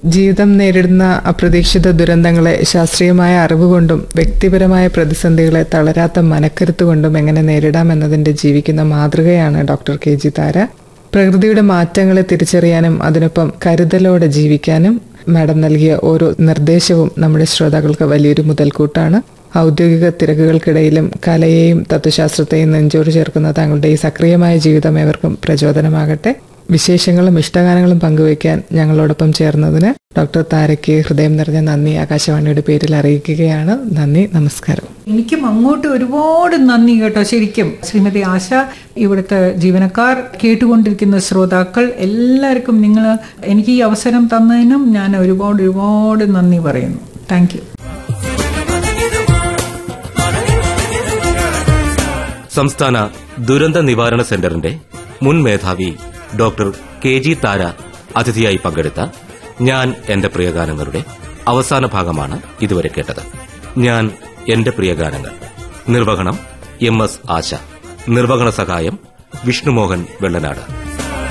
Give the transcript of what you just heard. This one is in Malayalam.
ജീവിതം നേരിടുന്ന അപ്രതീക്ഷിത ദുരന്തങ്ങളെ ശാസ്ത്രീയമായ അറിവുകൊണ്ടും വ്യക്തിപരമായ പ്രതിസന്ധികളെ തളരാത്ത മനക്കരുത്ത് കൊണ്ടും എങ്ങനെ നേരിടാമെന്നതിന്റെ ജീവിക്കുന്ന മാതൃകയാണ് ഡോക്ടർ കെ ജി താര പ്രകൃതിയുടെ മാറ്റങ്ങളെ തിരിച്ചറിയാനും അതിനൊപ്പം കരുതലോടെ ജീവിക്കാനും മാഡം നൽകിയ ഓരോ നിർദ്ദേശവും നമ്മുടെ ശ്രോതാക്കൾക്ക് വലിയൊരു മുതൽക്കൂട്ടാണ് ഔദ്യോഗിക തിരക്കുകൾക്കിടയിലും കലയെയും തത്വശാസ്ത്രത്തെയും നെഞ്ചോട് ചേർക്കുന്ന താങ്കളുടെ ഈ സക്രിയമായ ജീവിതം ഏവർക്കും പ്രചോദനമാകട്ടെ വിശേഷങ്ങളും ഇഷ്ടഗാനങ്ങളും പങ്കുവയ്ക്കാൻ ഞങ്ങളോടൊപ്പം ചേർന്നതിന് ഡോക്ടർ താരയ്ക്ക് ഹൃദയം നിറഞ്ഞ നന്ദി ആകാശവാണിയുടെ പേരിൽ അറിയിക്കുകയാണ് നന്ദി നമസ്കാരം എനിക്കും അങ്ങോട്ട് ഒരുപാട് നന്ദി കേട്ടോ ശരിക്കും ശ്രീമതി ആശ ഇവിടുത്തെ ജീവനക്കാർ കേട്ടുകൊണ്ടിരിക്കുന്ന ശ്രോതാക്കൾ എല്ലാവർക്കും നിങ്ങൾ എനിക്ക് ഈ അവസരം തന്നതിനും ഞാൻ ഒരുപാട് ഒരുപാട് നന്ദി പറയുന്നു താങ്ക് യു സംസ്ഥാന ദുരന്ത നിവാരണ സെന്ററിന്റെ മുൻ മേധാവി ഡോക്ടർ കെ ജി താര അതിഥിയായി പങ്കെടുത്ത ഞാൻ എന്റെ പ്രിയഗാനങ്ങളുടെ അവസാന ഭാഗമാണ് ഇതുവരെ കേട്ടത് ഞാൻ എന്റെ പ്രിയഗാനങ്ങൾ നിർവഹണം എം എസ് ആശ നിർവഹണ സഹായം വിഷ്ണുമോഹൻ വെള്ളനാട്